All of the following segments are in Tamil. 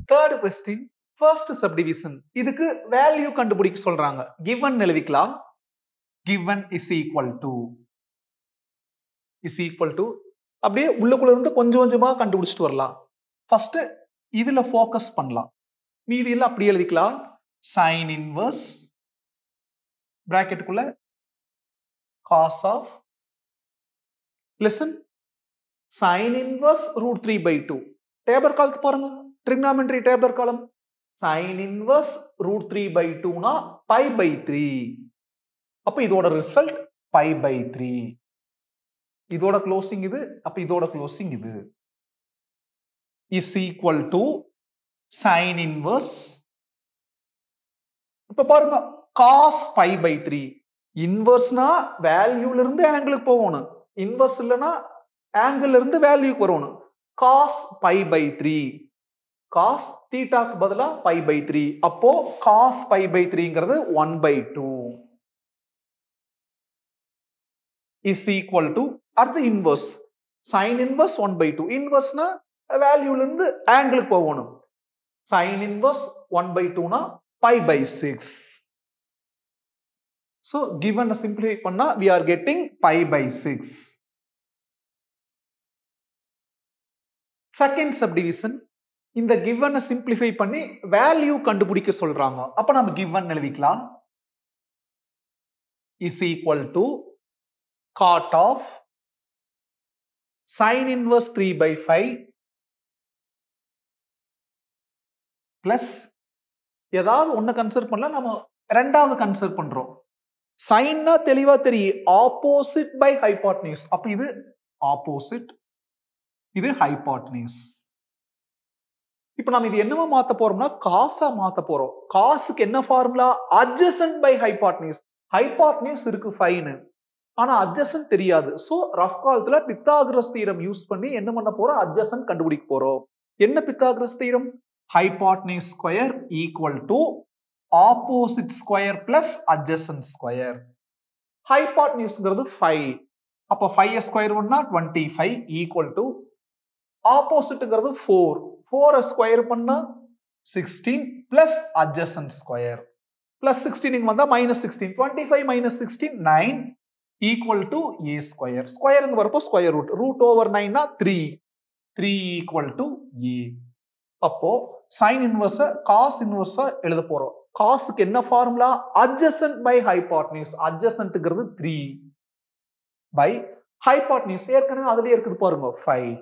தேர்ட் கொஸ்டின் ஃபர்ஸ்ட் சப்டிவிஷன் இதுக்கு வேல்யூ கண்டுபிடிக்க சொல்றாங்க கிவன் எழுதிக்கலாம் given is equal to is equal to அப்படியே உள்ளுக்குள்ள இருந்து கொஞ்சம் கொஞ்சமா கண்டுபிடிச்சிட்டு வரலாம் ஃபர்ஸ்ட் இதுல ஃபோக்கஸ் பண்ணலாம் மீதியில் அப்படி எழுதிக்கலாம் சைன் இன்வர்ஸ் பிராக்கெட்டுக்குள்ள cos of listen sine inverse root three by two table காலத்து பாருங்க trigonometry table column sine inverse root three by டூனா பை பை த்ரீ அப்ப இதோட ரிசல்ட் பை பை த்ரீ இதோட க்ளோசிங் இது அப்ப இதோட க்ளோசிங் இது is equal to sine inverse இப்ப பாருங்க காஸ் பை பை த்ரீ இன்வர்ஸ்னா வேல்யூல இருந்து ஆங்கிளுக்கு போகணும் இன்வர்ஸ் இல்லைன்னா ஆங்கிள் இருந்து வேல்யூக்கு வரணும் cos pi by three cos தீட்டாக்கு பதிலா பை பை த்ரீ அப்போ காஸ் பை பை த்ரீங்கிறது one by two is equal to அடுத்து inverse sine inverse one by two இன்வர்ஸ்னா வேல்யூல இருந்து ஆங்கிளுக்கு போகணும் சைன் இன்வர்ஸ் ஒன் பை டூனா pi by six so given simplify பண்ணா we are getting pi by six second subdivision இந்த கிவனை சிம்பிளிஃபை பண்ணி வேல்யூ கண்டுபிடிக்க சொல்றாங்க அப்ப நம்ம கிவன் எழுதிக்கலாம் is equal to cot of sine inverse three by five plus ஏதாவது ஒன்று கன்சிடர் பண்ணலாம் நம்ம ரெண்டாவது கன்சிடர் பண்றோம் சைன்னா தெளிவா தெரியும் ஆப்போசிட் பை ஹைபாட்னியூஸ் அப்ப இது ஆப்போசிட் இது ஹைபாட்னியூஸ் இப்போ நம்ம இது என்னவா மாத்த போறோம்னா காசா மாத்த போறோம் காசுக்கு என்ன formula adjacent by hypotenuse hypotenuse இருக்கு ஃபைனு ஆனா அட்ஜசன் தெரியாது சோ ரஃப் காலத்துல பித்தாகிரஸ் தீரம் யூஸ் பண்ணி என்ன பண்ண போறோம் அட்ஜசன் கண்டுபிடிக்க போறோம் என்ன Pythagoras theorem hypotenuse square equal to opposite square plus adjacent square ஹைபாட்னியூஸ்ங்கிறது ஃபைவ் அப்போ ஃபைவ் ஸ்கொயர் ஒன்னா டுவெண்ட்டி ஃபைவ் ஈக்குவல் டு ஆப்போசிட்டுங்கிறது ஃபோர் ஃபோர் ஸ்கொயர் பண்ணா sixteen plus adjacent square plus sixteen இங்க வந்தா minus sixteen twenty five minus sixteen nine equal to A square ஸ்கொயருங்க வரப்போ ஸ்கொயர் ரூட் ரூட் ஓவர் நைன்னா three three equal to A அப்போ சைன் இன்வர்ஸ காஸ் இன்வர்ஸா எழுத போறோம் காசுக்கு என்ன ஃபார்முலா அட்ஜசன்ட் பை ஹைபாட்னியூஸ் அட்ஜசன்ட்ங்கிறது த்ரீ பை ஹைபாட்னியூஸ் ஏற்கனவே அதுலயே இருக்குது பாருங்க five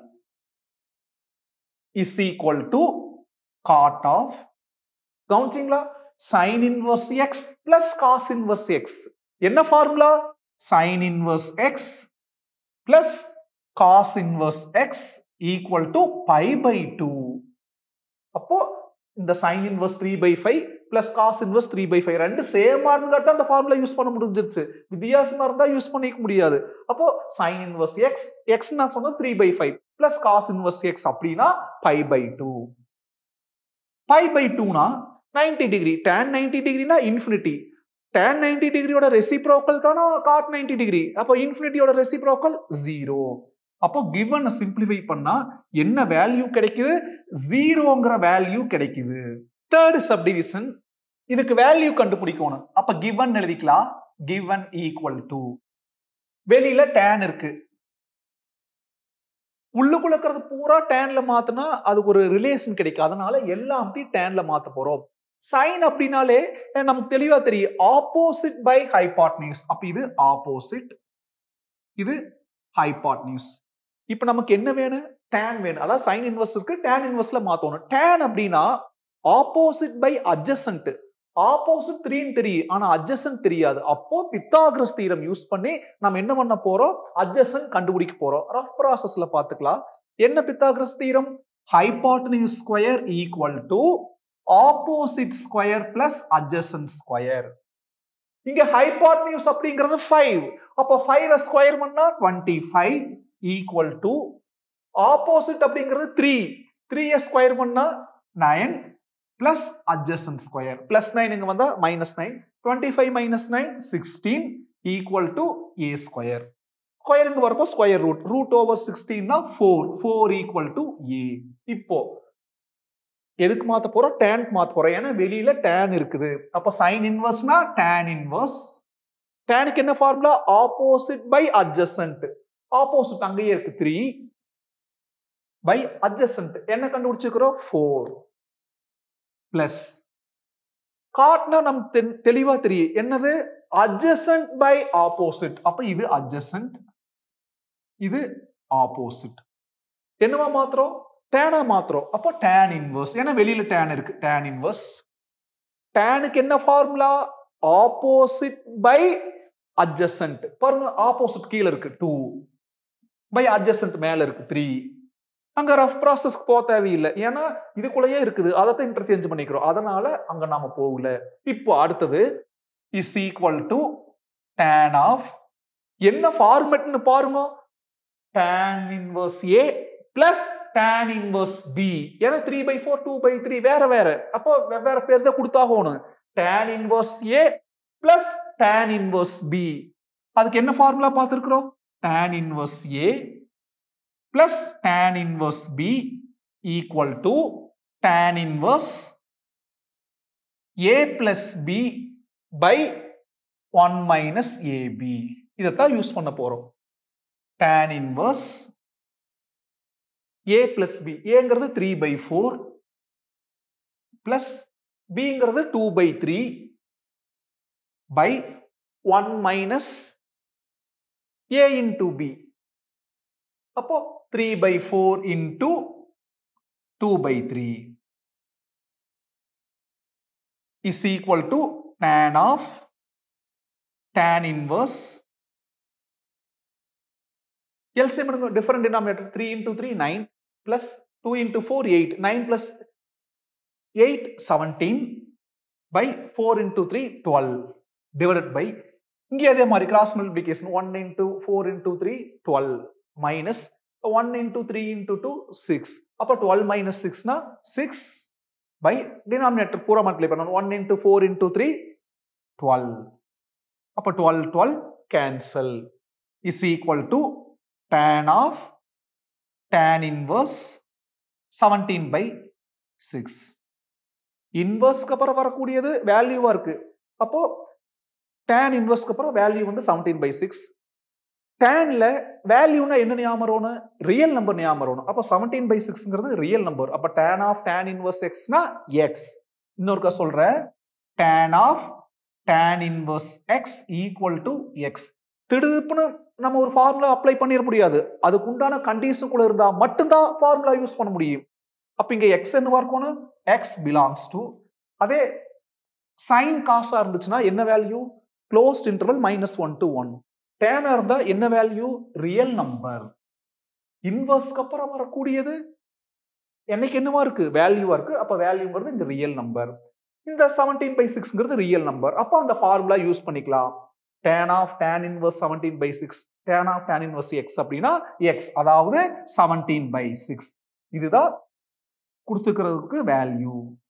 is equal to cot of கவுன்சிங்களா sine inverse X plus cos inverse X என்ன formula sine inverse X plus cos inverse X equal to pi by two அப்போ இந்த sine inverse three by five plus cos inverse three by five ரெண்டு சேமா இருந்தா அந்த ஃபார்முலா யூஸ் பண்ண முடிஞ்சிருச்சு வித்தியாசமா இருந்தா யூஸ் பண்ணிக்க முடியாது அப்போ சைன் இன்வர்ஸ் எக்ஸ் எக்ஸ் நான் சொன்னது three by five plus cos inverse X அப்படின்னா pi by two pi by டூனா நைன்டி டிகிரி டேன் நைன்டி டிகிரினா இன்ஃபினிட்டி டேன் நைன்டி டிகிரியோட ரெசிப்ரோக்கல் தானே காட் நைன்டி டிகிரி அப்போ இன்ஃபினிட்டியோட ரெசிப்ரோக்கல் ஜீரோ அப்போ கிவன் சிம்பிளிஃபை பண்ணா என்ன வேல்யூ கிடைக்குது ஜீரோங்கிற வேல்யூ கிடைக்குது தேர்ட் சப்டிவிஷன் இதுக்கு வேல்யூ கண்டுபிடிக்கணும் அப்ப கிவன் எழுதிக்கலாம் கிவன் ஈக்குவல் டு வெளியில டேன் இருக்கு உள்ளுக்குள்ள இருக்கிறது பூரா டேன்ல மாத்தினா அதுக்கு ஒரு ரிலேஷன் கிடைக்கும் அதனால எல்லாத்தையும் டேன்ல மாத்த போறோம் சைன் அப்படின்னாலே நமக்கு தெளிவா தெரியும் ஆப்போசிட் பை ஹைபாட்னியூஸ் அப்ப இது ஆப்போசிட் இது ஹைபாட்னியூஸ் இப்போ நமக்கு என்ன வேணும் டேன் வேணும் அதாவது சைன் இன்வர்ஸ் இருக்கு டேன் இன்வர்ஸ்ல மாத்தணும் டேன் அப்படின்னா ஆப்போசிட் பை அட்ஜசன்ட் ஆப்போசிட் த்ரீன்னு தெரியும் ஆனா அட்ஜசன்ட் தெரியாது அப்போ பித்தாகிரஸ் தீரம் யூஸ் பண்ணி நம்ம என்ன பண்ண போறோம் அட்ஜசன்ட் கண்டுபிடிக்க போறோம் ரஃப் ப்ராசஸ்ல பாத்துக்கலாம் என்ன Pythagoras theorem hypotenuse square equal to opposite square plus adjacent square இங்க ஹைபாட்னியூஸ் அப்படிங்கிறது ஃபைவ் அப்போ ஃபைவ் ஸ்கொயர் பண்ணா twenty five equal to opposite அப்படிங்கிறது த்ரீ த்ரீ ஸ்கொயர் பண்ணா nine plus adjacent square plus nine இங்க வந்தா minus nine twenty five minus nine sixteen equal to A square square இங்க வரப்போ ஸ்கொயர் ரூட் ரூட் ஓவர் சிக்ஸ்டீன்னா four four equal to A இப்போ எதுக்கு மாத்த போறோம் டேனுக்கு மாத்த போறோம் ஏன்னா வெளியில டேன் இருக்குது அப்ப சைன் இன்வர்ஸ்னா டேன் இன்வர்ஸ் டேனுக்கு என்ன formula opposite by adjacent opposite அங்கேயே இருக்கு த்ரீ பை அட்ஜசன்ட் என்ன கண்டுபிடிச்சிருக்கிறோம் ஃபோர் பிளஸ் காட்னா நம் தெளிவா தெரியும் என்னது அட்ஜசன்ட் பை ஆப்போசிட் அப்ப இது அட்ஜசன்ட் இது ஆப்போசிட் என்னவா மாத்திரம் டேனா மாத்திரம் அப்போ டேன் இன்வர்ஸ் ஏன்னா வெளியில டேன் இருக்கு டேன் இன்வர்ஸ் டேனுக்கு என்ன ஃபார்முலா ஆப்போசிட் பை அட்ஜசன்ட் பாருங்க ஆப்போசிட் கீழே இருக்கு டூ பை அட்ஜசன்ட் மேல இருக்கு த்ரீ அங்க ரஃப் ப்ராசஸ்க்கு போக தேவையில்லை ஏன்னா இதுக்குள்ளேயே இருக்குது அதை தான் இன்டர்சேஞ்ச் பண்ணிக்கிறோம் அதனால அங்க நாம போகல இப்போ அடுத்தது is equal to tan of என்ன ஃபார்மெட்னு பாருங்க tan inverse A plus tan inverse B ஏன்னா three by four two by three வேற வேற அப்போ வெவ்வேறு பேர் தான் கொடுத்தாகணும் tan inverse A plus tan inverse B அதுக்கு என்ன ஃபார்முலா பார்த்துருக்குறோம் tan inverse A plus tan inverse B equal to tan inverse A plus B by one minus AB இதைத்தான் யூஸ் பண்ண போறோம் tan inverse A plus B ஏங்கிறது த்ரீ பை ஃபோர் பிளஸ் பிங்கிறது two by three by one minus A into B அப்போ three by four into two by three is equal to tan of tan inverse LCM எடுங்க different denominator three into three nine plus two into four eight nine plus eight seventeen by four into three twelve divided by இங்கே அதே மாதிரி cross multiplication one into four into three twelve minus one into three into two six அப்போ டுவெல் மைனஸ் சிக்ஸ்னா சிக்ஸ் பை டினாமினேட்டர் பூரா மல்டிப்ளை பண்ணணும் one into four into three twelve அப்போ twelve twelve cancel is equal to tan of tan inverse seventeen by six இன்வர்ஸ்க்கு அப்புறம் வரக்கூடியது வேல்யூவா இருக்கு அப்போ டேன் இன்வர்ஸ்க்கு அப்புறம் வேல்யூ வந்து செவன்டீன் பை சிக்ஸ் டேன்ல வேல்யூனா என்ன ஞாபகம் வரணும் ரியல் நம்பர் ஞாபகம் வரணும் அப்போ செவன்டீன் பை சிக்ஸ்ங்கிறது ரியல் நம்பர் அப்போ டேன் ஆஃப் டேன் இன்வர்ஸ் எக்ஸ்னா எக்ஸ் இன்னொருக்கா சொல்றேன் tan of tan inverse X equal to X திடுப்புன்னு நம்ம ஒரு ஃபார்முலா அப்ளை பண்ணிட முடியாது அதுக்கு உண்டான கண்டிஷனுக்குள்ள இருந்தா மட்டும்தான் ஃபார்முலா யூஸ் பண்ண முடியும் அப்ப இங்க எக்ஸ் என்னவா இருக்கணும் எக்ஸ் பிலாங்ஸ் டு அதே சைன் காசா இருந்துச்சுன்னா என்ன value closed interval minus one to one டேனா இருந்தா என்ன வேல்யூ ரியல் நம்பர் இன்வர்ஸ்க்கு அப்புறம் வரக்கூடியது என்னைக்கு என்னவா இருக்கு வேல்யூவா இருக்கு அப்ப வேல்யூங்கிறது இந்த ரியல் நம்பர் இந்த செவன்டீன் பை சிக்ஸ்ங்கிறது ரியல் நம்பர் அப்போ அந்த ஃபார்முலா யூஸ் பண்ணிக்கலாம் tan of tan inverse seventeen by six tan of tan inverse X அப்படின்னா எக்ஸ் அதாவது செவன்டீன் பை சிக்ஸ் இதுதான் கொடுத்துக்கிறதுக்கு வேல்யூ